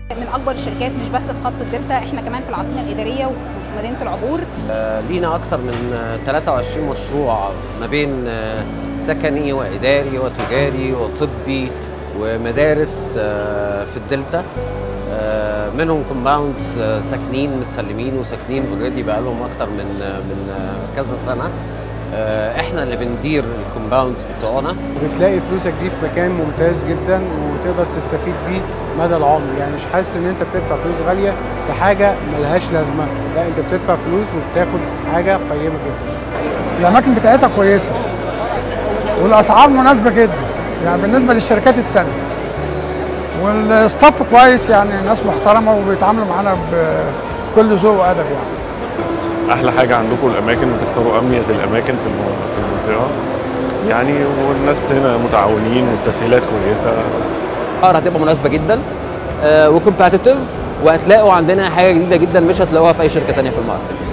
من اكبر الشركات مش بس في خط الدلتا احنا كمان في العاصمه الاداريه وفي مدينه العبور آه، لينا أكتر من آه، 23 مشروع ما بين آه، سكني وإداري وتجاري وطبي ومدارس آه، في الدلتا آه، منهم كومباوندز ساكنين متسلمين وساكنين اوريدي بقالهم اكتر من آه، من آه، كذا سنه آه، احنا اللي بندير الكومباوندز بتوعنا بتلاقي فلوسك دي في مكان ممتاز جدا وتقدر تستفيد بيه مدى العمر يعني مش حاسس ان انت بتدفع فلوس غاليه في حاجه ملهاش لازمه لا انت بتدفع فلوس وبتاخد حاجه قيمه جدا الاماكن بتاعتها كويسه والاسعار مناسبه جدا يعني بالنسبه للشركات التانية والستاف كويس يعني ناس محترمه وبيتعاملوا معانا بكل ذوق وادب يعني احلى حاجه عندكم الاماكن بتختاروا اميز الاماكن في الم- في المنطقه يعني والناس هنا متعاونين والتسهيلات كويسه الاسعار هتبقى مناسبه جدا وكومباتيتيف وهتلاقوا عندنا حاجه جديده جدا مش هتلاقوها في اي شركه تانية في الماركت